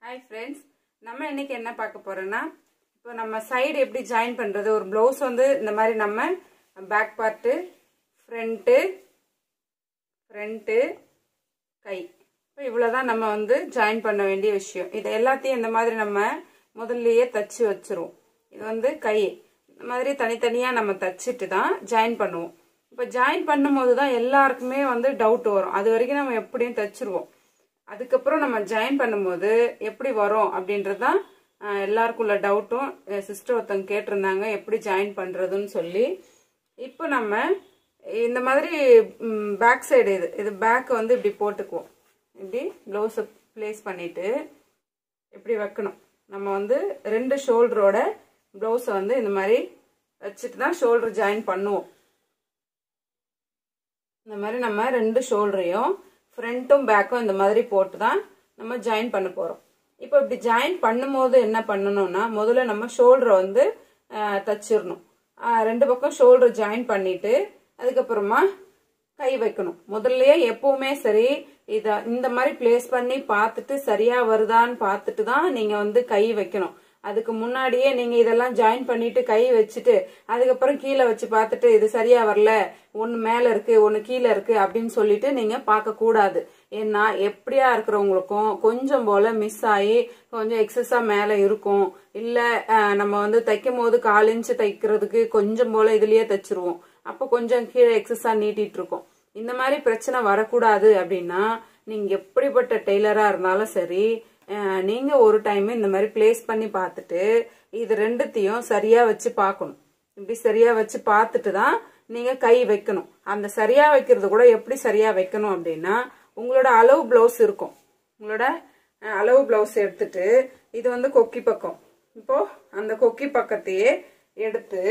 hi friends நம்ம இன்னைக்கு என்ன பார்க்க போறோம்னா இப்போ நம்ம சைடு எப்படி ஜாயின் பண்ணுறது ஒரு ப்ளவுஸ் வந்து இந்த மாதிரி நம்ம பேக் பார்ட்டு ஃப்ரண்ட்டு ஃப்ரண்ட்டு கை இப்போ இவ்வளோதான் நம்ம வந்து ஜாயின் பண்ண வேண்டிய விஷயம் இது எல்லாத்தையும் இந்த மாதிரி நம்ம முதல்லையே தச்சு வச்சிருவோம் இது வந்து கை இந்த மாதிரி தனித்தனியாக நம்ம தச்சுட்டு தான் ஜாயின் பண்ணுவோம் இப்போ ஜாயின் பண்ணும்போது தான் எல்லாருக்குமே வந்து டவுட் வரும் அது வரைக்கும் நம்ம எப்படியும் தச்சிருவோம் அதுக்கப்புறம் நம்ம ஜாயின் பண்ணும்போது எப்படி வரும் அப்படின்றது தான் எல்லாருக்குள்ள டவுட்டும் சிஸ்டர் ஒருத்தவங்க கேட்டிருந்தாங்க எப்படி ஜாயின் பண்ணுறதுன்னு சொல்லி இப்போ நம்ம இந்த மாதிரி பேக் சைடு இது இது பேக் வந்து இப்படி போட்டுக்குவோம் இப்படி ப்ளவுஸை ப்ளேஸ் பண்ணிட்டு இப்படி வைக்கணும் நம்ம வந்து ரெண்டு ஷோல்டரோட ப்ளவுஸை வந்து இந்த மாதிரி வச்சுட்டு தான் ஷோல்டர் ஜாயின் பண்ணுவோம் இந்த மாதிரி நம்ம ரெண்டு ஷோல்டரையும் ஃப்ரண்ட்டும் பேக்கும் இந்த மாதிரி போட்டு தான் நம்ம ஜாயின் பண்ண போகிறோம் இப்போ இப்படி ஜாயின் பண்ணும்போது என்ன பண்ணணும்னா முதல்ல நம்ம ஷோல்டரை வந்து தச்சிடணும் ரெண்டு பக்கம் ஷோல்டர் ஜாயின் பண்ணிட்டு அதுக்கப்புறமா கை வைக்கணும் முதல்லயே எப்பவுமே சரி இத இந்த மாதிரி பிளேஸ் பண்ணி பார்த்துட்டு சரியா வருதான்னு பார்த்துட்டு தான் நீங்க வந்து கை வைக்கணும் அதுக்கு முன்னாடியே நீங்க இதெல்லாம் ஜாயின் பண்ணிட்டு கை வச்சுட்டு அதுக்கப்புறம் கீழே வச்சு பார்த்துட்டு இது சரியா வரல ஒன்னு மேல இருக்கு ஒன்னு கீழே இருக்கு அப்படின்னு சொல்லிட்டு நீங்க பார்க்க கூடாது ஏன்னா எப்படியா இருக்கிறவங்களுக்கும் கொஞ்சம் போல மிஸ் ஆகி கொஞ்சம் எக்ஸஸா மேல இருக்கும் இல்ல நம்ம வந்து தைக்கும் போது கால் இன்ச்சு தைக்கிறதுக்கு கொஞ்சம் போல இதுலயே தைச்சிருவோம் அப்போ கொஞ்சம் கீழே எக்ஸஸா நீட்டிட்டு இருக்கோம் இந்த மாதிரி பிரச்சனை வரக்கூடாது அப்படின்னா நீங்க எப்படிப்பட்ட டெய்லரா இருந்தாலும் சரி நீங்க ஒரு டைம் இந்த மாதிரி பிளேஸ் பண்ணி பார்த்துட்டு இது ரெண்டுத்தையும் சரியா வச்சு பார்க்கணும் இப்படி சரியா வச்சு பார்த்துட்டு தான் நீங்க கை வைக்கணும் அந்த சரியா வைக்கிறது கூட எப்படி சரியா வைக்கணும் அப்படின்னா உங்களோட அளவு பிளவுஸ் இருக்கும் உங்களோட அளவு பிளவுஸ் எடுத்துட்டு இது வந்து கொக்கி பக்கம் இப்போ அந்த கொக்கி பக்கத்தையே எடுத்து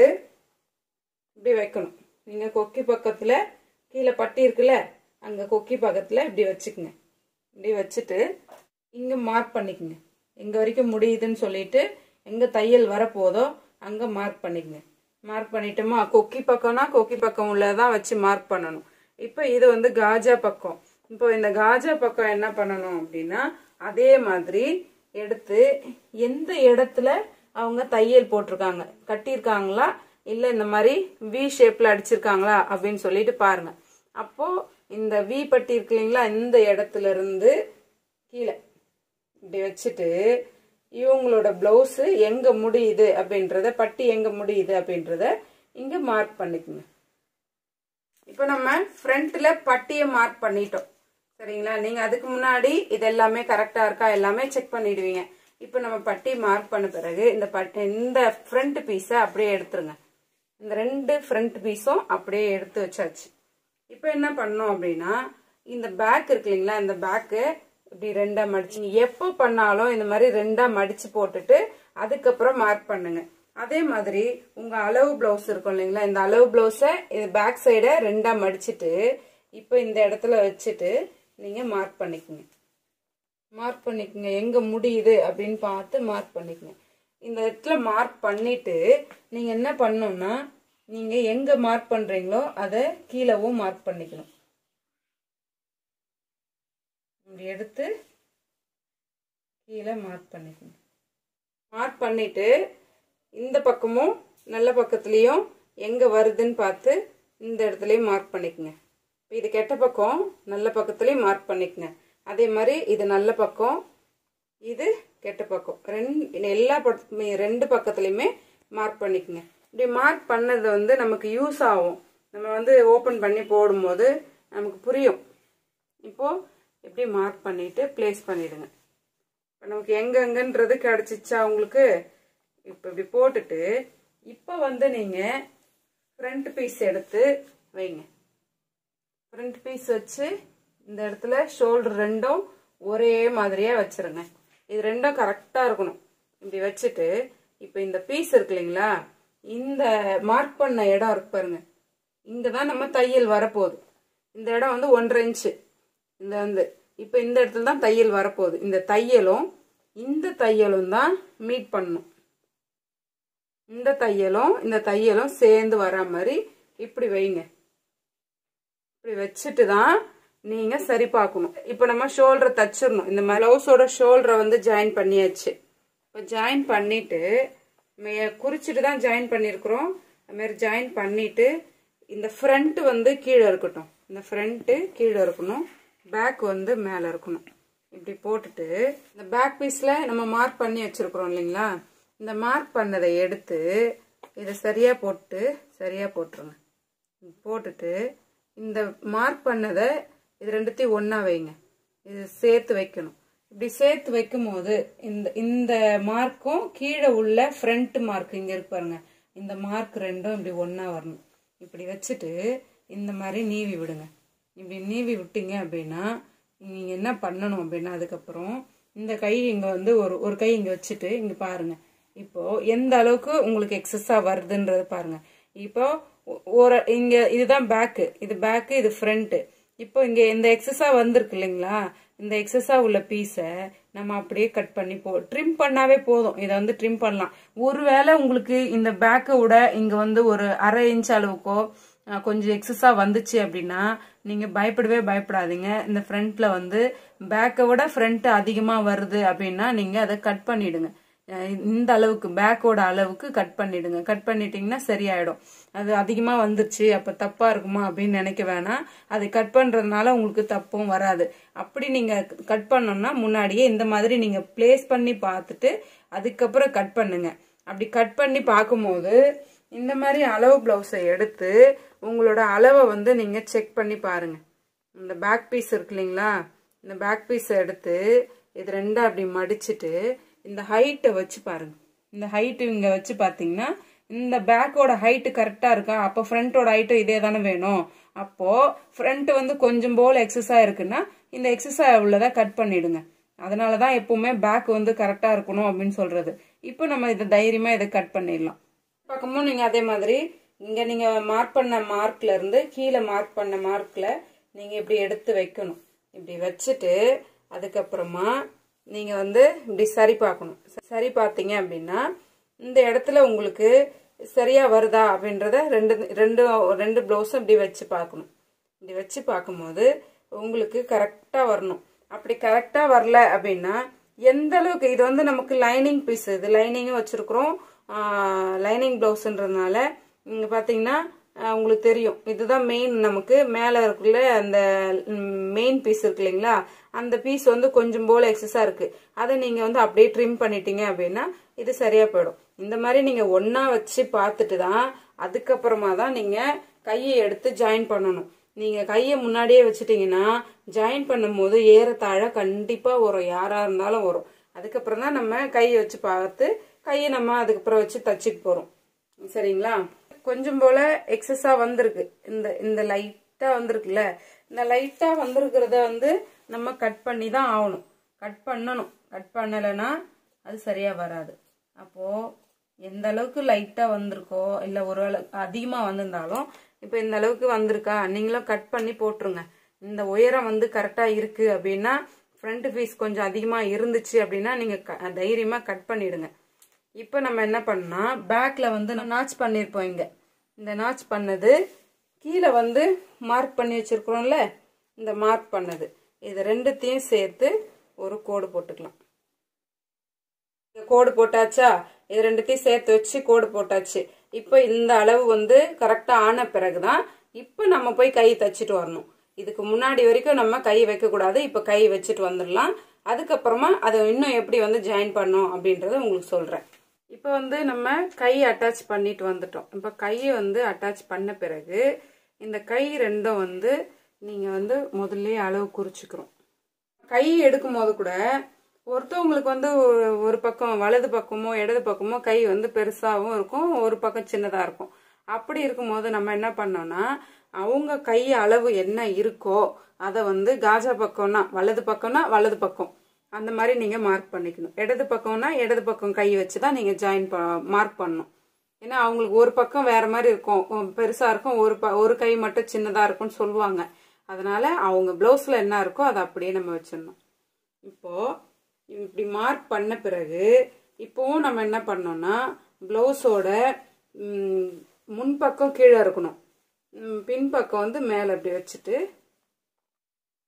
இப்படி வைக்கணும் நீங்க கொக்கி பக்கத்துல கீழே பட்டி இருக்குல்ல அங்க கொக்கி பக்கத்துல இப்படி வச்சுக்குங்க இப்படி வச்சுட்டு இங்க மார்க் பண்ணிக்கோங்க எங்க வரைக்கும் முடியுதுன்னு சொல்லிட்டு எங்க தையல் வரப்போதோ அங்க மார்க் பண்ணிக்கங்க மார்க் பண்ணிட்டோமா கொக்கி பக்கம்னா கொக்கி பக்கம் உள்ளதான் வச்சு மார்க் பண்ணணும் இப்போ இது வந்து காஜா பக்கம் இப்போ இந்த காஜா பக்கம் என்ன பண்ணணும் அப்படின்னா அதே மாதிரி எடுத்து எந்த இடத்துல அவங்க தையல் போட்டிருக்காங்க கட்டியிருக்காங்களா இல்ல இந்த மாதிரி வி ஷேப்ல அடிச்சிருக்காங்களா அப்படின்னு சொல்லிட்டு பாருங்க அப்போ இந்த வி பட்டி இருக்கு இல்லைங்களா இந்த இடத்துல இருந்து கீழே இப்படி வச்சுட்டு இவங்களோட பிளவுஸ் எங்க முடியுது அப்படின்றத பட்டி எங்க முடியுது அப்படின்றத இங்க மார்க் பண்ணிக்கோங்க இப்போ நம்ம ஃப்ரண்ட்ல பட்டியை மார்க் பண்ணிட்டோம் சரிங்களா நீங்க அதுக்கு முன்னாடி இது எல்லாமே கரெக்டா இருக்கா எல்லாமே செக் பண்ணிடுவீங்க இப்போ நம்ம பட்டி மார்க் பண்ண பிறகு இந்த பட்டி இந்த ஃப்ரண்ட் பீஸை அப்படியே எடுத்துருங்க இந்த ரெண்டு ஃப்ரண்ட் பீஸும் அப்படியே எடுத்து வச்சாச்சு இப்போ என்ன பண்ணோம் அப்படின்னா இந்த பேக் இருக்கு இல்லைங்களா இந்த பேக்கு இப்படி ரெண்டா மடிச்சு எப்போ பண்ணாலும் இந்த மாதிரி ரெண்டா மடிச்சு போட்டுட்டு அதுக்கப்புறம் மார்க் பண்ணுங்க அதே மாதிரி உங்க அளவு பிளவுஸ் இருக்கும் இல்லைங்களா இந்த அளவு பிளவுஸை இது பேக் சைடை ரெண்டா மடிச்சுட்டு இப்போ இந்த இடத்துல வச்சுட்டு நீங்க மார்க் பண்ணிக்கோங்க மார்க் பண்ணிக்கோங்க எங்க முடியுது அப்படின்னு பார்த்து மார்க் பண்ணிக்கோங்க இந்த இடத்துல மார்க் பண்ணிட்டு நீங்க என்ன பண்ணணும்னா நீங்க எங்க மார்க் பண்றீங்களோ அதை கீழவும் மார்க் பண்ணிக்கணும் இப்படி எடுத்து கீழே மார்க் பண்ணிக்கணும் மார்க் பண்ணிட்டு இந்த பக்கமும் நல்ல பக்கத்துலேயும் எங்கே வருதுன்னு பார்த்து இந்த இடத்துலையும் மார்க் பண்ணிக்கோங்க இப்போ இது கெட்ட பக்கம் நல்ல பக்கத்துலேயும் மார்க் பண்ணிக்கோங்க அதே மாதிரி இது நல்ல பக்கம் இது கெட்ட பக்கம் ரெண்டு எல்லா பக்கத்துமே ரெண்டு பக்கத்துலையுமே மார்க் பண்ணிக்கோங்க இப்படி மார்க் பண்ணது வந்து நமக்கு யூஸ் ஆகும் நம்ம வந்து ஓப்பன் பண்ணி போடும்போது நமக்கு புரியும் இப்போது இப்படி மார்க் பண்ணிட்டு பிளேஸ் பண்ணிடுங்க இப்போ நமக்கு எங்கெங்கன்றது கிடச்சிச்சா உங்களுக்கு இப்போ இப்படி போட்டுட்டு இப்போ வந்து நீங்கள் ஃப்ரண்ட் பீஸ் எடுத்து வைங்க ஃப்ரண்ட் பீஸ் வச்சு இந்த இடத்துல ஷோல்டர் ரெண்டும் ஒரே மாதிரியாக வச்சுருங்க இது ரெண்டும் கரெக்டாக இருக்கணும் இப்படி வச்சுட்டு இப்போ இந்த பீஸ் இருக்கு இல்லைங்களா இந்த மார்க் பண்ண இடம் இருக்கு பாருங்க இங்கே தான் நம்ம தையல் வரப்போகுது இந்த இடம் வந்து ஒன்றரை இன்ச்சு இந்த வந்து இப்போ இந்த இடத்துல தான் தையல் வரப்போகுது இந்த தையலும் இந்த தையலும் தான் மீட் பண்ணணும் இந்த தையலும் இந்த தையலும் சேர்ந்து வர மாதிரி இப்படி வைங்க இப்படி வச்சுட்டு தான் நீங்க சரி பார்க்கணும் இப்போ நம்ம ஷோல்டர் தச்சிடணும் இந்த ப்ளவுஸோட ஷோல்டரை வந்து ஜாயின் பண்ணியாச்சு இப்போ ஜாயின் பண்ணிட்டு மே- குறிச்சிட்டு தான் ஜாயின் பண்ணியிருக்கிறோம் அது மாதிரி ஜாயின் பண்ணிட்டு இந்த ஃப்ரண்ட் வந்து கீழே இருக்கட்டும் இந்த ஃப்ரண்ட்டு கீழே இருக்கணும் பேக் வந்து மேலே இருக்கணும் இப்படி போட்டுட்டு இந்த பேக் பீஸில் நம்ம மார்க் பண்ணி வச்சிருக்கிறோம் இல்லைங்களா இந்த மார்க் பண்ணதை எடுத்து இதை சரியாக போட்டு சரியாக போட்டுருங்க போட்டுட்டு இந்த மார்க் பண்ணதை இது ரெண்டுத்தையும் ஒன்றா வைங்க இது சேர்த்து வைக்கணும் இப்படி சேர்த்து வைக்கும் போது இந்த இந்த மார்க்கும் கீழே உள்ள ஃப்ரண்ட் மார்க் இங்கே இருக்கு பாருங்க இந்த மார்க் ரெண்டும் இப்படி ஒன்றா வரணும் இப்படி வச்சுட்டு இந்த மாதிரி நீவி விடுங்க இப்படி நீவி விட்டீங்க அப்படின்னா நீங்கள் என்ன பண்ணணும் அப்படின்னா அதுக்கப்புறம் இந்த கை இங்கே வந்து ஒரு ஒரு கை இங்கே வச்சுட்டு இங்கே பாருங்க இப்போ எந்த அளவுக்கு உங்களுக்கு எக்ஸஸாக வருதுன்றது பாருங்க இப்போ ஒ- ஒரு இங்க இதுதான் பேக்கு இது பேக்கு இது ஃப்ரண்ட்டு இப்போ இங்க இந்த எக்ஸஸா வந்திருக்கு இல்லைங்களா இந்த எக்ஸஸா உள்ள பீஸை நம்ம அப்படியே கட் பண்ணி போ ட்ரிம் பண்ணாவே போதும் இதை வந்து ட்ரிம் பண்ணலாம் ஒருவேளை உங்களுக்கு இந்த பேக்கை விட இங்க வந்து ஒரு அரை இன்ச் அளவுக்கோ அஹ், கொஞ்சம் எக்ஸஸா வந்துச்சு அப்படின்னா நீங்க பயப்படவே பயப்படாதீங்க இந்த ஃப்ரண்ட்ல வந்து பேக்கை விட ஃப்ரண்ட் அதிகமா வருது அப்படின்னா நீங்க அதை கட் பண்ணிடுங்க அஹ் இந்த அளவுக்கு பேக்கோட அளவுக்கு கட் பண்ணிடுங்க கட் பண்ணிட்டீங்கன்னா சரியாயிடும் அது அதிகமா வந்துருச்சு அப்ப தப்பா இருக்குமா அப்படின்னு நினைக்க வேணாம் அது கட் பண்றதுனால உங்களுக்கு தப்பும் வராது அப்படி நீங்க கட் பண்ணோம்னா முன்னாடியே இந்த மாதிரி நீங்க பிளேஸ் பண்ணி பார்த்துட்டு அதுக்கப்புறம் கட் பண்ணுங்க அப்படி கட் பண்ணி பார்க்கும்போது இந்த மாதிரி அளவு பிளவுஸை எடுத்து உங்களோட அளவை வந்து நீங்க செக் பண்ணி பாருங்க இந்த பேக் பீஸ் இருக்கு இல்லைங்களா இந்த பேக் பீஸை எடுத்து இது ரெண்டா அப்படி மடிச்சிட்டு இந்த ஹைட்டை வச்சு பாருங்க இந்த ஹைட்டு இங்க வச்சு பாத்தீங்கன்னா இந்த பேக்கோட ஹைட்டு கரெக்டா இருக்கா அப்போ ஃப்ரண்ட்டோட ஹைட்டும் இதே தானே வேணும் அப்போ ஃப்ரண்ட் வந்து கொஞ்சம் போல் எக்ஸஸா இருக்குன்னா இந்த எக்ஸஸா உள்ளதை கட் பண்ணிடுங்க அதனால தான் எப்பவுமே பேக் வந்து கரெக்டா இருக்கணும் அப்படின்னு சொல்றது இப்போ நம்ம இதை தைரியமா இதை கட் பண்ணிடலாம் பக்கமும் நீங்க அதே மாதிரி இங்க நீங்க மார்க் பண்ண மார்க்ல இருந்து கீழே மார்க் பண்ண மார்க்ல நீங்க இப்படி எடுத்து வைக்கணும் இப்படி வச்சுட்டு அதுக்கப்புறமா நீங்க வந்து இப்படி சரி பார்க்கணும் சரி பார்த்தீங்க அப்படின்னா இந்த இடத்துல உங்களுக்கு சரியா வருதா அப்படின்றத ரெண்டு ரெண்டு ரெண்டு ப்ளவுஸும் இப்படி வச்சு பார்க்கணும் இப்படி வச்சு பார்க்கும்போது உங்களுக்கு கரெக்டா வரணும் அப்படி கரெக்டா வரல அப்படின்னா எந்த அளவுக்கு இது வந்து நமக்கு லைனிங் பீஸ் இது லைனிங்கும் வச்சிருக்கிறோம் லைனிங் பிளவுஸ்ன்றதுனால இங்க பாத்தீங்கன்னா ஆஹ் உங்களுக்கு தெரியும் இதுதான் மெயின் நமக்கு மேல இருக்குள்ள அந்த மெயின் பீஸ் இருக்கு இல்லைங்களா அந்த பீஸ் வந்து கொஞ்சம் போல எக்ஸஸா இருக்கு அதை நீங்க வந்து அப்படியே ட்ரிம் பண்ணிட்டீங்க அப்படின்னா இது சரியா போயிடும் இந்த மாதிரி நீங்க ஒண்ணா வச்சு பார்த்துட்டு தான் அதுக்கப்புறமா தான் நீங்க கையை எடுத்து ஜாயின் பண்ணணும் நீங்க கையை முன்னாடியே வச்சுட்டீங்கன்னா ஜாயின் பண்ணும்போது ஏறத்தாழ கண்டிப்பா வரும் யாரா இருந்தாலும் வரும் அதுக்கப்புறம் தான் நம்ம கையை வச்சு பார்த்து கையை நம்ம அதுக்கப்புறம் வச்சு தச்சுட்டு போறோம் சரிங்களா கொஞ்சம் போல எக்ஸஸா வந்திருக்கு இந்த இந்த லைட்டா வந்திருக்குல்ல இந்த லைட்டா வந்திருக்கிறத வந்து நம்ம கட் பண்ணி தான் ஆகணும் கட் பண்ணணும் கட் பண்ணலைன்னா அது சரியா வராது அப்போ எந்த அளவுக்கு லைட்டா வந்திருக்கோ இல்ல ஒரு அதிகமா வந்திருந்தாலும் இப்போ இந்த அளவுக்கு வந்திருக்கா நீங்களும் கட் பண்ணி போட்டுருங்க இந்த உயரம் வந்து கரெக்டா இருக்கு அப்படின்னா ஃப்ரண்ட் பீஸ் கொஞ்சம் அதிகமா இருந்துச்சு அப்படின்னா நீங்க க- தைரியமா கட் பண்ணிடுங்க இப்போ நம்ம என்ன பண்ணா பேக்ல வந்து நாச் பண்ணியிருப்போம் இங்க இந்த நாச் பண்ணது கீழே வந்து மார்க் பண்ணி வச்சிருக்கிறோம்ல இந்த மார்க் பண்ணது இது ரெண்டுத்தையும் சேர்த்து ஒரு கோடு போட்டுக்கலாம் இந்த கோடு போட்டாச்சா இது ரெண்டுத்தையும் சேர்த்து வச்சு கோடு போட்டாச்சு இப்போ இந்த அளவு வந்து கரெக்டா ஆன பிறகுதான் இப்போ நம்ம போய் கை தச்சுட்டு வரணும் இதுக்கு முன்னாடி வரைக்கும் நம்ம கை வைக்க கூடாது இப்போ கை வச்சுட்டு வந்துடலாம் அதுக்கப்புறமா அதை இன்னும் எப்படி வந்து ஜாயின் பண்ணோம் அப்படின்றத உங்களுக்கு சொல்றேன் இப்போ வந்து நம்ம கை அட்டாச் பண்ணிட்டு வந்துட்டோம் இப்போ கையை வந்து அட்டாச் பண்ண பிறகு இந்த கை ரெண்டும் வந்து நீங்க வந்து முதல்லயே அளவு குறிச்சுக்கிறோம் கை எடுக்கும் போது கூட ஒருத்தவங்களுக்கு வந்து ஒரு- ஒரு பக்கம் வலது பக்கமோ இடது பக்கமோ கை வந்து பெருசாகவும் இருக்கும் ஒரு பக்கம் சின்னதா இருக்கும் அப்படி இருக்கும்போது நம்ம என்ன பண்ணோம்னா அவங்க கை அளவு என்ன இருக்கோ அதை வந்து காஜா பக்கம்னா வலது பக்கம்னா வலது பக்கம் அந்த மாதிரி நீங்க மார்க் பண்ணிக்கணும் இடது பக்கம்னா இடது பக்கம் கை வச்சு தான் நீங்க ஜாயின் மார்க் பண்ணணும் ஏன்னா அவங்களுக்கு ஒரு பக்கம் வேற மாதிரி இருக்கும் உம், பெருசா இருக்கும் ஒரு ப- ஒரு கை மட்டும் சின்னதா இருக்கும்னு சொல்லுவாங்க அதனால அவங்க பிளவுஸ்ல என்ன இருக்கோ அதை அப்படியே நம்ம வச்சிடணும் இப்போ இப்படி மார்க் பண்ண பிறகு இப்போவும் நம்ம என்ன பண்ணோம்னா பிளவுஸோட முன்பக்கம் கீழே இருக்கணும் ம், பின்பக்கம் வந்து மேலே அப்படி வச்சுட்டு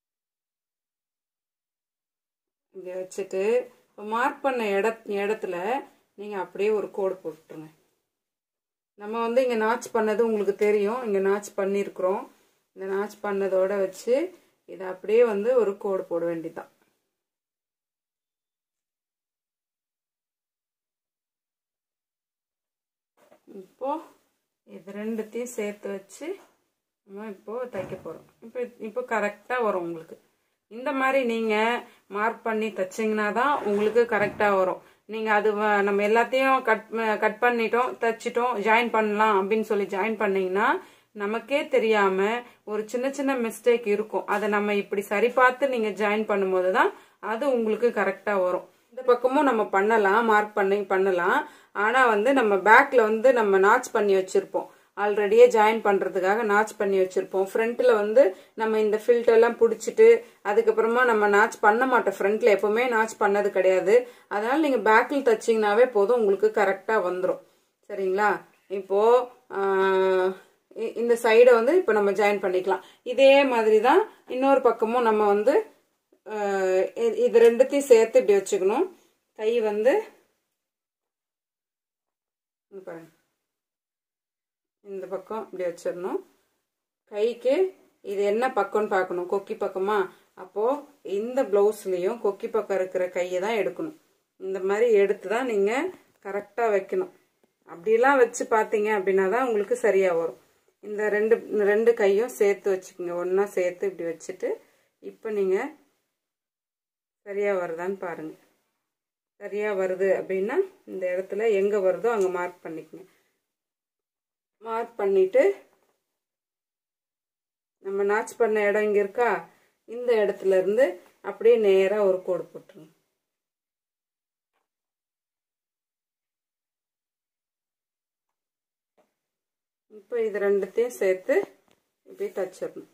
இங்கே வச்சுட்டு இப்போ மார்க் பண்ண இட இடத்துல நீங்கள் அப்படியே ஒரு கோடு போட்டுருங்க நம்ம வந்து இங்கே நாச் பண்ணது உங்களுக்கு தெரியும் இங்கே நாச் பண்ணியிருக்கிறோம் இந்த நாச் பண்ணதோட வச்சு இதை அப்படியே வந்து ஒரு கோடு போட வேண்டியதுதான் இப்போ இது ரெண்டுத்தையும் சேர்த்து வச்சு நம்ம இப்போ தைக்க போகிறோம் இப்போ இப்போ கரெக்டாக வரும் உங்களுக்கு இந்த மாதிரி நீங்கள் மார்க் பண்ணி தைச்சிங்கன்னா தான் உங்களுக்கு கரெக்டாக வரும் நீங்கள் அது வ- நம்ம எல்லாத்தையும் கட் கட் பண்ணிட்டோம் தைச்சிட்டோம் ஜாயின் பண்ணலாம் அப்படின்னு சொல்லி ஜாயின் பண்ணீங்கன்னா நமக்கே தெரியாம ஒரு சின்ன சின்ன மிஸ்டேக் இருக்கும் அதை நம்ம இப்படி சரி பார்த்து நீங்கள் ஜாயின் பண்ணும்போது தான் அது உங்களுக்கு கரெக்டாக வரும் இந்த பக்கமும் நம்ம பண்ணலாம் மார்க் பண்ணி பண்ணலாம் ஆனால் வந்து நம்ம பேக்கில் வந்து நம்ம நாச் பண்ணி வச்சுருப்போம் ஆல்ரெடியே ஜாயின் பண்ணுறதுக்காக நாச் பண்ணி வச்சுருப்போம் ஃப்ரண்ட்டில் வந்து நம்ம இந்த ஃபில்ட் எல்லாம் பிடிச்சிட்டு அதுக்கப்புறமா நம்ம நாச் பண்ண மாட்டோம் ஃப்ரண்ட்டில் எப்போவுமே நாச் பண்ணது கிடையாது அதனால் நீங்கள் பேக்கில் தைச்சிங்கனாவே போதும் உங்களுக்கு கரெக்டாக வந்துடும் சரிங்களா இப்போது ஆஹ், இ- இந்த சைடை வந்து இப்போ நம்ம ஜாயின் பண்ணிக்கலாம் இதே மாதிரி தான் இன்னொரு பக்கமும் நம்ம வந்து ஆஹ், இது- இது ரெண்டுத்தையும் சேர்த்து இப்படி வச்சுக்கணும் கை வந்து இங்க பாருங்க இந்த பக்கம் இப்படி வச்சிடணும் கைக்கு இது என்ன பக்கம்னு பார்க்கணும் கொக்கி பக்கமா அப்போ இந்த பிளவுஸ்லயும் கொக்கி பக்கம் இருக்கிற கையை தான் எடுக்கணும் இந்த மாதிரி எடுத்து தான் நீங்க கரெக்டா வைக்கணும் அப்படிலாம் வச்சு பார்த்தீங்க அப்படின்னா தான் உங்களுக்கு சரியா வரும் இந்த ரெண்டு இந்த ரெண்டு கையும் சேர்த்து வச்சுக்கோங்க ஒண்ணா சேர்த்து இப்படி வச்சுட்டு இப்போ நீங்க சரியா வருதான்னு பாருங்க சரியா வருது அப்படின்னா இந்த இடத்துல எங்க வருதோ அங்க மார்க் பண்ணிக்கங்க மார்க் பண்ணிட்டு நம்ம நாச் பண்ண இடம் இங்க இருக்கா இந்த இடத்துல இருந்து அப்படியே நேரா ஒரு கோடு போட்டுருங்க இப்போ இது ரெண்டுத்தையும் சேர்த்து இப்படி தச்சிடணும்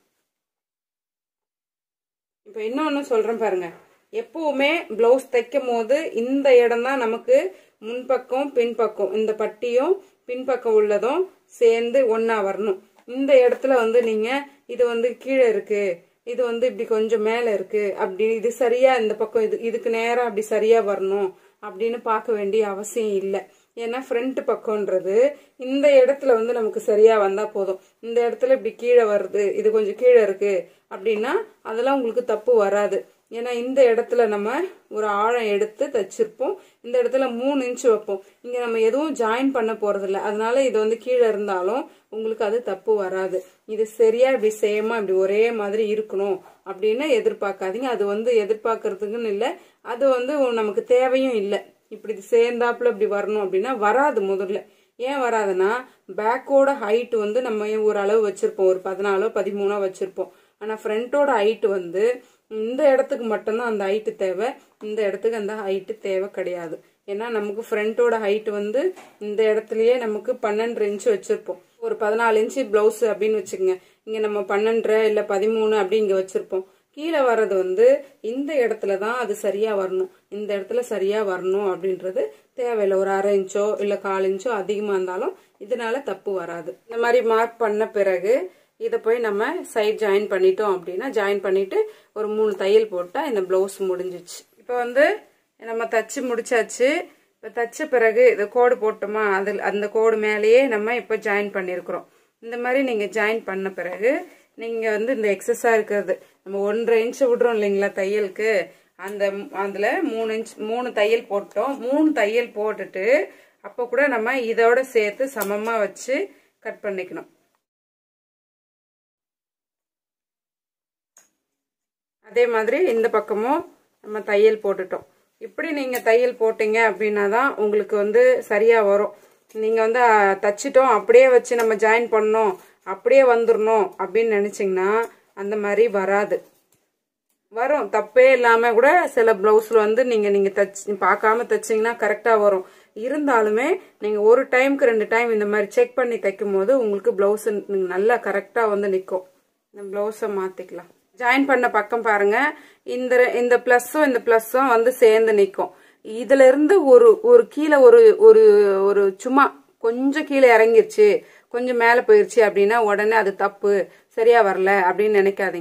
இப்போ இன்னொன்று சொல்கிறேன் பாருங்க எப்பவுமே ப்ளவுஸ் தைக்கும் போது இந்த இடம் தான் நமக்கு முன்பக்கம் பின்பக்கம் இந்த பட்டியும் பின்பக்கம் உள்ளதும் சேர்ந்து ஒன்றா வரணும் இந்த இடத்துல வந்து நீங்கள் இது வந்து கீழே இருக்கு இது வந்து இப்படி கொஞ்சம் மேலே இருக்கு அப்படி இது சரியா இந்த பக்கம் இது இதுக்கு நேரா அப்படி சரியா வரணும் அப்படின்னு பார்க்க வேண்டிய அவசியம் இல்லை ஏன்னா ஃப்ரண்ட் பக்கம்ன்றது இந்த இடத்துல வந்து நமக்கு சரியா வந்தா போதும் இந்த இடத்துல இப்படி கீழே வருது இது கொஞ்சம் கீழே இருக்கு அப்படின்னா அதெல்லாம் உங்களுக்கு தப்பு வராது ஏன்னா இந்த இடத்துல நம்ம ஒரு ஆழம் எடுத்து தச்சிருப்போம் இந்த இடத்துல மூணு இன்ச் வைப்போம் இங்க நம்ம எதுவும் ஜாயின் பண்ண போறதில்ல அதனால இது வந்து கீழே இருந்தாலும் உங்களுக்கு அது தப்பு வராது இது சரியா இப்படி சேமா இப்படி ஒரே மாதிரி இருக்கணும் அப்படின்னு எதிர்பார்க்காதீங்க அது வந்து எதிர்பார்க்கறதுக்குன்னு இல்லை அது வந்து நமக்கு தேவையும் இல்லை இப்படி இது சேர்ந்தாப்புல இப்படி வரணும் அப்படின்னா வராது முதல்ல ஏன் வராதுன்னா பேக்கோட ஹைட் வந்து நம்ம ஒரு அளவு வச்சிருப்போம் ஒரு பதினாலோ பதிமூணோ வச்சிருப்போம் ஆனா ஃப்ரண்டோட ஹைட் வந்து இந்த இடத்துக்கு மட்டும்தான் அந்த ஹைட்டு தேவை இந்த இடத்துக்கு அந்த ஹைட்டு தேவை கிடையாது ஏன்னா நமக்கு ஃப்ரண்டோட ஹைட் வந்து இந்த இடத்துலயே நமக்கு பன்னெண்டு இன்ச் வச்சிருப்போம் ஒரு பதினாலு இன்ச்சு பிளவுஸ் அப்படின்னு வச்சுக்கோங்க இங்க நம்ம பன்னெண்டரை இல்ல பதிமூணு அப்படி இங்க வச்சிருப்போம் கீழே வர்றது வந்து இந்த இடத்துல தான் அது சரியா வரணும் இந்த இடத்துல சரியா வரணும் அப்படின்றது தேவையில்லை ஒரு அரை இன்ச்சோ இல்ல கால் இன்ச்சோ அதிகமா இருந்தாலும் இதனால தப்பு வராது இந்த மாதிரி மார்க் பண்ண பிறகு இதை போய் நம்ம சைட் ஜாயின் பண்ணிட்டோம் அப்படின்னா ஜாயின் பண்ணிட்டு ஒரு மூணு தையல் போட்டா இந்த பிளவுஸ் முடிஞ்சிச்சு இப்போ வந்து நம்ம தச்சு முடிச்சாச்சு இப்போ தச்ச பிறகு இது கோடு போட்டோமா அதில் அந்த கோடு மேலேயே நம்ம இப்போ ஜாயின் பண்ணியிருக்கிறோம் இந்த மாதிரி நீங்கள் ஜாயின் பண்ண பிறகு நீங்கள் வந்து இந்த எக்ஸஸாக இருக்கிறது நம்ம ஒன்றரை இன்ச் விடுறோம் இல்லைங்களா தையலுக்கு அந்த அதில் மூணு இன்ச் மூணு தையல் போட்டோம் மூணு தையல் போட்டுட்டு அப்போ கூட நம்ம இதோட சேர்த்து சமமாக வச்சு கட் பண்ணிக்கணும் அதே மாதிரி இந்த பக்கமும் நம்ம தையல் போட்டுட்டோம் இப்படி நீங்கள் தையல் போட்டீங்க அப்படின்னா தான் உங்களுக்கு வந்து சரியாக வரும் நீங்கள் வந்து அஹ், தச்சிட்டோம் அப்படியே வச்சு நம்ம ஜாயின் பண்ணோம் அப்படியே வந்துடணும் அப்படின்னு நினச்சிங்கன்னா அந்த மாதிரி வராது வரும் தப்பே இல்லாமல் கூட சில ப்ளவுஸில் வந்து நீங்கள் நீங்கள் தச்சு பார்க்காம தைச்சிங்கன்னா கரெக்டாக வரும் இருந்தாலுமே நீங்கள் ஒரு டைம்க்கு ரெண்டு டைம் இந்த மாதிரி செக் பண்ணி தைக்கும் போது உங்களுக்கு ப்ளவுஸ் நல்லா கரெக்டாக வந்து நிற்கும் இந்த ப்ளவுஸை மாற்றிக்கலாம் ஜாயின் பண்ண பக்கம் பாருங்க இந்த இந்த ப்ளஸ்ஸும் இந்த ப்ளஸ்ஸும் வந்து சேர்ந்து நிற்கும் இதுல இருந்து ஒரு ஒரு கீழே ஒரு ஒரு ஒரு சும்மா கொஞ்சம் கீழே இறங்கிருச்சு கொஞ்சம் மேலே போயிருச்சு அப்படின்னா உடனே அது தப்பு சரியா வரல அப்படின்னு நினைக்காதீங்க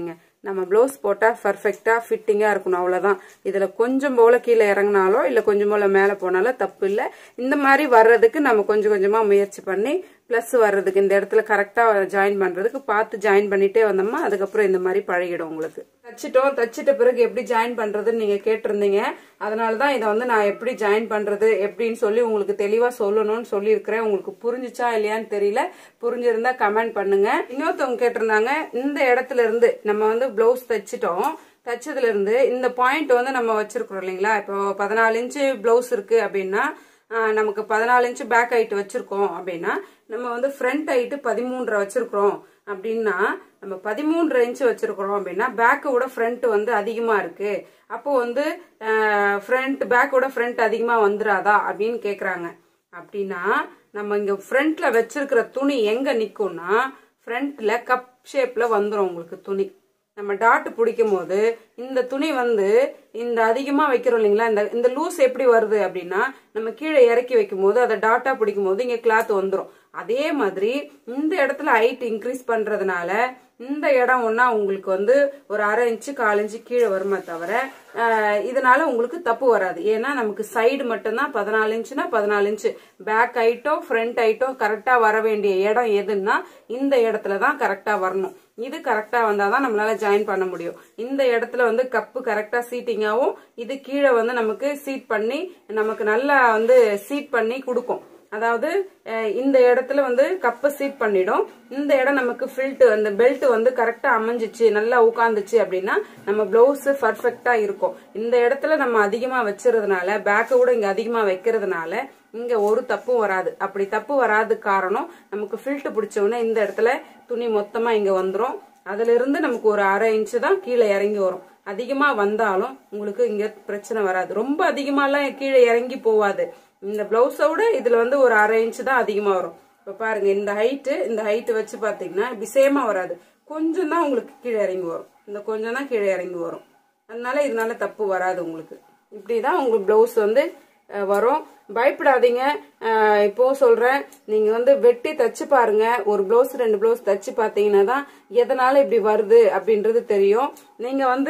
நம்ம ப்ளவுஸ் போட்டால் பர்ஃபெக்டாக ஃபிட்டிங்காக இருக்கணும் அவ்வளோதான் இதில் கொஞ்சம் போல கீழே இறங்கினாலோ இல்லை கொஞ்சம் போல மேலே போனாலோ தப்பு இல்லை இந்த மாதிரி வர்றதுக்கு நம்ம கொஞ்சம் கொஞ்சமாக முயற்சி பண்ணி ப்ளஸ் வர்றதுக்கு இந்த இடத்துல கரெக்டாக ஜாயின் பண்ணுறதுக்கு பார்த்து ஜாயின் பண்ணிட்டே வந்தோம்னா அதுக்கப்புறம் இந்த மாதிரி பழகிடும் உங்களுக்கு தச்சிட்டோம் தச்சிட்ட பிறகு எப்படி ஜாயின் பண்ணுறதுன்னு நீங்கள் கேட்டிருந்தீங்க அதனால தான் இதை வந்து நான் எப்படி ஜாயின் பண்ணுறது எப்படின்னு சொல்லி உங்களுக்கு தெளிவாக சொல்லணும்னு சொல்லியிருக்கிறேன் உங்களுக்கு புரிஞ்சுச்சா இல்லையான்னு தெரியல புரிஞ்சிருந்தா கமெண்ட் பண்ணுங்க இன்னொருத்தவங்க கேட்டிருந்தாங்க இந்த இடத்துல இருந்து நம்ம வந்து பிளவுஸ் தச்சிட்டோம் தச்சதுல இருந்து இந்த பாயிண்ட் வந்து நம்ம வச்சிருக்கிறோம் இல்லைங்களா இப்போ பதினாலு இன்ச்சு பிளவுஸ் இருக்கு அப்படின்னா ஆஹ், நமக்கு பதினாலு இன்ச்சு பேக் ஹைட் வச்சிருக்கோம் அப்படின்னா நம்ம வந்து ஃப்ரண்ட் ஹைட்டு பதிமூன்றரை வச்சிருக்கிறோம் அப்படின்னா நம்ம பதிமூன்றரை இன்ச்சு வச்சிருக்கிறோம் அப்படின்னா பேக்கை விட ஃப்ரண்ட் வந்து அதிகமா இருக்கு அப்போ வந்து ஃப்ரண்ட் பேக்கோட ஃப்ரண்ட் அதிகமா வந்துராதா அப்படின்னு கேக்குறாங்க அப்படின்னா நம்ம இங்க ஃப்ரண்ட்ல வச்சிருக்கிற துணி எங்க நிக்கும்னா ஃப்ரண்ட்ல கப் ஷேப்ல வந்துரும் உங்களுக்கு துணி நம்ம டாட் பிடிக்கும் போது இந்த துணி வந்து இந்த அதிகமா வைக்கிறோம் இல்லைங்களா இந்த இந்த லூஸ் எப்படி வருது அப்படின்னா நம்ம கீழே இறக்கி வைக்கும் போது அதை டாட்டா பிடிக்கும் போது இங்க கிளாத் வந்துரும் அதே மாதிரி இந்த இடத்துல ஹைட் இன்க்ரீஸ் பண்றதுனால இந்த இடம் ஒன்னா உங்களுக்கு வந்து ஒரு அரை இன்ச்சு கால் இன்ச்சு கீழே வருமே தவிர ஆஹ், இதனால உங்களுக்கு தப்பு வராது ஏன்னா நமக்கு சைடு மட்டும்தான் பதினாலு இன்ச்சுனா பதினாலு இன்ச்சு பேக் ஹைட்டோ ஃப்ரண்ட் ஹைட்டோ கரெக்டா வர வேண்டிய இடம் எதுன்னா இந்த இடத்துல தான் கரெக்டா வரணும் இது கரெக்டா வந்தாதான் நம்மளால ஜாயின் பண்ண முடியும் இந்த இடத்துல வந்து கப்பு கரெக்டா சீட்டிங்காவும் இது கீழே வந்து நமக்கு சீட் பண்ணி நமக்கு நல்லா வந்து சீட் பண்ணி கொடுக்கும் அதாவது அஹ், இந்த இடத்துல வந்து கப்பை சீட் பண்ணிடும் இந்த இடம் நமக்கு ஃபில்ட் அந்த பெல்ட் வந்து கரெக்டா அமைஞ்சிச்சு நல்லா உட்காந்துச்சு அப்படின்னா நம்ம பிளவுஸ் பர்ஃபெக்டா இருக்கும் இந்த இடத்துல நம்ம அதிகமா வச்சிருந்தனால பேக்கை விட இங்க அதிகமா வைக்கிறதுனால இங்க ஒரு தப்பும் வராது அப்படி தப்பு வராது காரணம் நமக்கு ஃபில்ட் பிடிச்ச உடனே இந்த இடத்துல துணி மொத்தமா இங்க வந்துரும் அதுல இருந்து நமக்கு ஒரு அரை இன்ச்சு தான் கீழே இறங்கி வரும் அதிகமா வந்தாலும் உங்களுக்கு இங்க பிரச்சனை வராது ரொம்ப அதிகமாலாம் கீழே இறங்கி போவாது இந்த பிளவுஸை விட இதுல வந்து ஒரு அரை இன்ச்சு தான் அதிகமா வரும் இப்ப பாருங்க இந்த ஹைட்டு இந்த ஹைட்டு வச்சு பாத்தீங்கன்னா இப்படி சேமா வராது கொஞ்சம் தான் உங்களுக்கு கீழே இறங்கி வரும் இந்த கொஞ்சம் தான் கீழே இறங்கி வரும் அதனால இதனால தப்பு வராது உங்களுக்கு இப்படிதான் உங்களுக்கு பிளவுஸ் வந்து அஹ், வரும் பயப்படாதீங்க அஹ், இப்போ சொல்றேன் நீங்க வந்து வெட்டி தச்சு பாருங்க ஒரு பிளவுஸ் ரெண்டு பிளவுஸ் தச்சு பார்த்தீங்கன்னா தான் எதனால இப்படி வருது அப்படின்றது தெரியும் நீங்க வந்து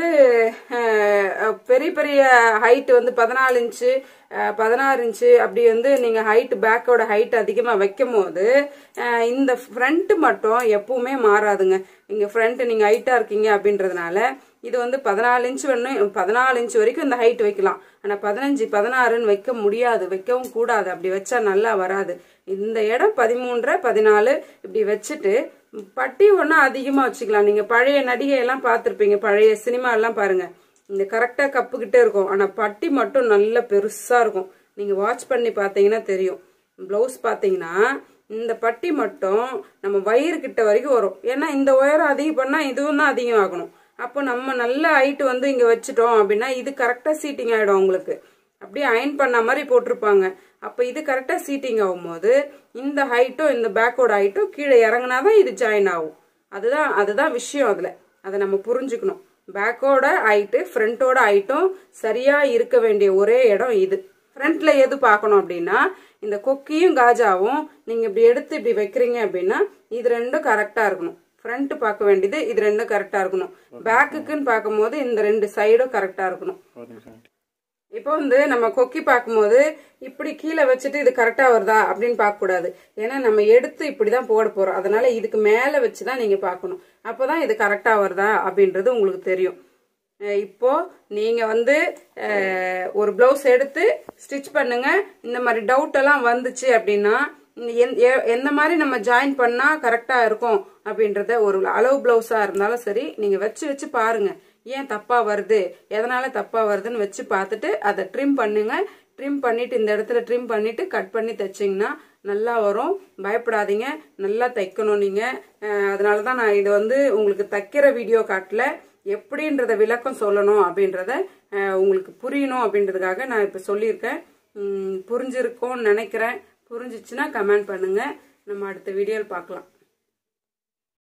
அஹ், அஹ், பெரிய பெரிய ஹைட் வந்து பதினாலு இன்ச்சு அஹ், பதினாறு இன்ச்சு அப்படி வந்து நீங்க ஹைட் பேக்கோட ஹைட் அதிகமா வைக்கும் போது அஹ், இந்த ஃப்ரண்ட் மட்டும் எப்பவுமே மாறாதுங்க இங்க ஃப்ரண்ட் நீங்க ஹைட்டா இருக்கீங்க அப்படின்றதுனால இது வந்து பதினாலு இன்ச் வேணும் பதினாலு இன்ச் வரைக்கும் இந்த ஹைட் வைக்கலாம் ஆனா பதினஞ்சு பதினாறுன்னு வைக்க முடியாது வைக்கவும் கூடாது அப்படி வச்சா நல்லா வராது இந்த இடம் பதிமூன்றரை பதினாலு இப்படி வச்சுட்டு பட்டி ஒன்றும் அதிகமா வச்சுக்கலாம் நீங்க பழைய நடிகை எல்லாம் பார்த்துருப்பீங்க பழைய சினிமா எல்லாம் பாருங்க இந்த கரெக்டா கப்புக்கிட்டே இருக்கும் ஆனா பட்டி மட்டும் நல்ல பெருசா இருக்கும் நீங்க வாட்ச் பண்ணி பார்த்தீங்கன்னா தெரியும் பிளவுஸ் பார்த்தீங்கன்னா இந்த பட்டி மட்டும் நம்ம வயிறு கிட்ட வரைக்கும் வரும் ஏன்னா இந்த உயரம் அதிகம் பண்ணா இதுவும் தான் அதிகம் ஆகணும் அப்போ நம்ம நல்ல ஹைட் வந்து இங்க வச்சுட்டோம் அப்படின்னா இது கரெக்டா சீட்டிங் ஆயிடும் உங்களுக்கு அப்படியே அயன் பண்ண மாதிரி போட்டிருப்பாங்க அப்ப இது கரெக்டா சீட்டிங் ஆகும்போது இந்த ஹைட்டும் இந்த பேக்கோட ஹைட்டும் கீழே இறங்குனாதான் இது ஜாயின் ஆகும் அதுதான் அதுதான் விஷயம் அதுல அதை நம்ம புரிஞ்சுக்கணும் பேக்கோட ஹைட்டு ஃப்ரண்டோட ஹைட்டும் சரியா இருக்க வேண்டிய ஒரே இடம் இது ஃப்ரண்ட்ல எது பார்க்கணும் அப்படின்னா இந்த கொக்கியும் காஜாவும் நீங்க இப்படி எடுத்து இப்படி வைக்கிறீங்க அப்படின்னா இது ரெண்டும் கரெக்டா இருக்கணும் ஃப்ரண்ட் பார்க்க வேண்டியது இது ரெண்டும் கரெக்டா இருக்கணும் பேக்குக்குன்னு பார்க்கும்போது இந்த ரெண்டு சைடும் கரெக்டா இருக்கணும் ஒரு நிமிஷம் இப்போ வந்து நம்ம கொக்கி பார்க்கும்போது இப்படி கீழே வச்சுட்டு இது கரெக்டா வருதா அப்படின்னு பார்க்க கூடாது ஏன்னா நம்ம எடுத்து இப்படிதான் போட போறோம் அதனால இதுக்கு மேல வச்சுதான் நீங்க பார்க்கணும் அப்பதான் இது கரெக்டா வருதா அப்படின்றது உங்களுக்கு தெரியும் அஹ் இப்போ நீங்க வந்து அஹ், ஒரு பிளவுஸ் எடுத்து ஸ்டிச் பண்ணுங்க இந்த மாதிரி டவுட் எல்லாம் வந்துச்சு அப்படின்னா இந்த எந்த- எ- எந்த மாதிரி நம்ம ஜாயின் பண்ணா கரெக்டா இருக்கும் அப்படின்றத ஒரு அளவு பிளவுஸா இருந்தாலும் சரி நீங்க வச்சு வச்சு பாருங்க ஏன் தப்பா வருது எதனால தப்பா வருதுன்னு வச்சு பார்த்துட்டு அதை ட்ரிம் பண்ணுங்க ட்ரிம் பண்ணிட்டு இந்த இடத்துல ட்ரிம் பண்ணிட்டு கட் பண்ணி தைச்சிங்கன்னா நல்லா வரும் பயப்படாதீங்க நல்லா தைக்கணும் நீங்க அஹ் அதனால தான் நான் இது வந்து உங்களுக்கு தைக்கிற வீடியோ காட்டல எப்படின்றத விளக்கம் சொல்லணும் அப்படின்றத அஹ் உங்களுக்கு புரியணும் அப்படின்றதுக்காக நான் இப்போ சொல்லியிருக்கேன் உம் புரிஞ்சிருக்கோன்னு நினைக்கிறேன் புரிஞ்சிச்சுன்னா கமெண்ட் பண்ணுங்க நம்ம அடுத்த வீடியோவில் பார்க்கலாம்